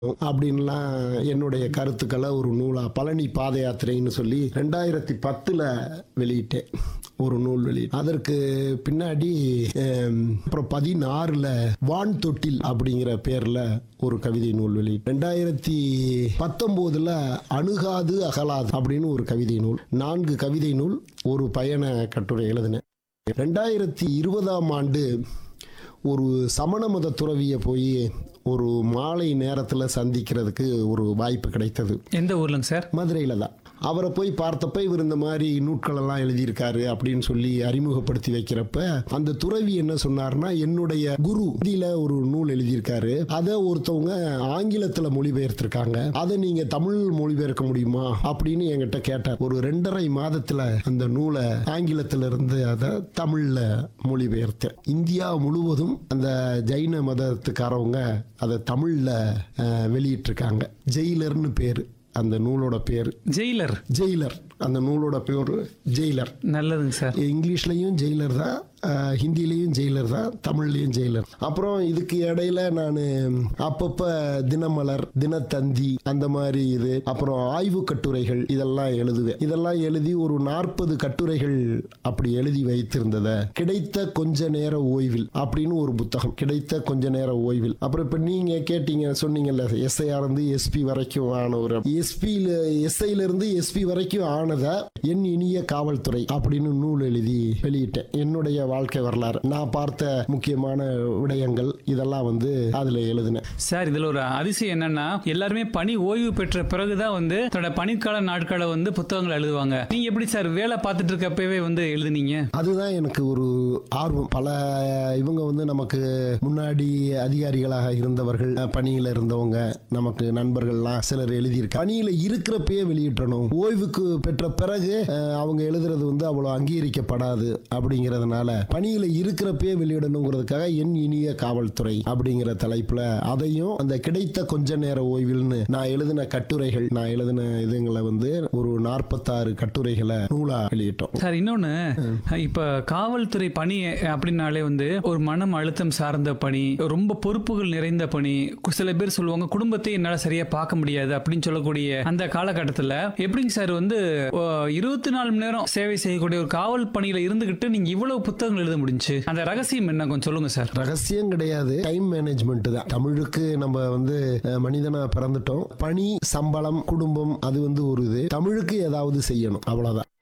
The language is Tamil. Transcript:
அப்படின்லாம் என்னுடைய கருத்துக்களை ஒரு நூலா பழனி பாத யாத்திரைன்னு சொல்லி ரெண்டாயிரத்தி பத்துல வெளியிட்டேன் ஒரு நூல் வெளி அதற்கு பின்னாடி ஹம், அப்புறம் பதினாறுல வான் தொட்டில் அப்படிங்கிற பேர்ல ஒரு கவிதை நூல் வெளி ரெண்டாயிரத்தி பத்தொன்பதுல அணுகாது அகலாது அப்படின்னு ஒரு கவிதை நூல் நான்கு கவிதை நூல் ஒரு பயண கட்டுரை எழுதினேன் ரெண்டாயிரத்தி இருபதாம் ஆண்டு ஒரு சமண மத துறவியை போய் ஒரு மாலை நேரத்தில் சந்திக்கிறதுக்கு ஒரு வாய்ப்பு கிடைத்தது எந்த ஊர்லங்க சார் மதுரையில் தான் அவரை போய் பார்த்தப்ப இவர் இந்த மாதிரி நூட்களெல்லாம் எழுதியிருக்காரு அப்படின்னு சொல்லி அறிமுகப்படுத்தி வைக்கிறப்ப அந்த துறவி என்ன சொன்னார்னா என்னுடைய குரு ஹிந்தியில ஒரு நூல் எழுதியிருக்காரு அதை ஒருத்தவங்க ஆங்கிலத்தில் மொழிபெயர்த்திருக்காங்க அதை நீங்க தமிழ் மொழிபெயர்க்க முடியுமா அப்படின்னு என்கிட்ட கேட்டார் ஒரு ரெண்டரை மாதத்துல அந்த நூலை ஆங்கிலத்துல இருந்து அதை தமிழ்ல மொழிபெயர்த்தேன் இந்தியா முழுவதும் அந்த ஜைன மதத்துக்காரவங்க அதை தமிழ்ல அஹ், வெளியிட்டிருக்காங்க ஜெயிலர்னு பேரு அந்த நூலோட பேர் ஜெயிலர் ஜெயிலர் அந்த நூலோட பேர் ஜெயிலர் நல்லதுங்க சார் இங்கிலீஷ்லயும் ஜெயிலர் தான் அஹ், ஹிந்திலையும் ஜெயிலர் தான் தமிழ்லையும் ஜெயிலர் அப்புறம் இதுக்கு இடையில நான் அப்பப்ப தினமலர் தினத்தந்தி அந்த மாதிரி இது அப்புறம் ஆய்வு கட்டுரைகள் இதெல்லாம் எழுதுவேன் இதெல்லாம் எழுதி ஒரு நாற்பது கட்டுரைகள் அப்படி எழுதி வைத்திருந்தத கிடைத்த கொஞ்ச நேர ஓய்வில் அப்படின்னு ஒரு புத்தகம் கிடைத்த கொஞ்ச நேர ஓய்வில் அப்புறம் இப்ப நீங்க கேட்டீங்க சொன்னீங்கல்ல எஸ்ஐஆர் இருந்து எஸ்பி வரைக்கும் ஆன ஒரு எஸ்பி எஸ்ஐல இருந்து எஸ்பி வரைக்கும் ஆனத என் இனிய காவல்துறை அப்படின்னு நூல் எழுதி வெளியிட்டேன் என்னுடைய வாழ்க்கை வரலாறு நான் பார்த்த முக்கியமான விடயங்கள் இதெல்லாம் வந்து அதுல எழுதினேன் சார் இதுல ஒரு அதிசயம் என்னன்னா எல்லாருமே பணி ஓய்வு பெற்ற பிறகுதான் வந்து தன்னோட பணிக்கால நாட்களை வந்து புத்தகங்கள் எழுதுவாங்க நீங்க எப்படி சார் வேலை பார்த்துட்டு இருக்கப்பவே வந்து எழுதுனீங்க அதுதான் எனக்கு ஒரு ஆர்வம் பல இவங்க வந்து நமக்கு முன்னாடி அதிகாரிகளாக இருந்தவர்கள் அஹ், பணியில இருந்தவங்க நமக்கு நண்பர்கள்லாம் சிலர் எழுதியிருக்க பணியில இருக்கிறப்பயே வெளியிட்டணும் ஓய்வுக்கு பெற்ற பிறகு அஹ், அவங்க எழுதுறது வந்து அவ்வளவு அங்கீகரிக்கப்படாது அப்படிங்கிறதுனால பணியில இருக்கிறப்பயே வெளியிடணுங்கிறதுக்காக என் இனிய காவல்துறை அப்படிங்கிற தலைப்புல அதையும் அந்த கிடைத்த கொஞ்ச நேர ஓய்வில்னு நான் எழுதின கட்டுரைகள் நான் எழுதின இதுங்களை வந்து ஒரு நாற்பத்தாறு கட்டுரைகளை நூலா வெளியிட்டோம் சார் இன்னொன்னு இப்ப காவல்துறை பணி அப்படின்னாலே வந்து ஒரு மனம் அழுத்தம் சார்ந்த பணி ரொம்ப பொறுப்புகள் நிறைந்த பணி கு- சில பேர் சொல்லுவாங்க குடும்பத்தை என்னால சரியா பார்க்க முடியாது அப்படின்னு சொல்லக்கூடிய அந்த காலகட்டத்துல எப்படிங்க சார் வந்து இருபத்தி நாலு மணி நேரம் சேவை செய்யக்கூடிய ஒரு காவல் பணியில இருந்துகிட்டு நீங்க இவ்வளவு புத்தகங்கள் எழுத முடிஞ்சு அந்த ரகசியம் என்ன கொஞ்சம் சொல்லுங்க சார் ரகசியம் கிடையாது டைம் மேனேஜ்மெண்ட் தான் தமிழுக்கு நம்ம வந்து அஹ், மனிதனா பிறந்துட்டோம் பணி சம்பளம் குடும்பம் அது வந்து ஒரு இது தமிழுக்கு ஏதாவது செய்யணும் அவ்வளவுதான்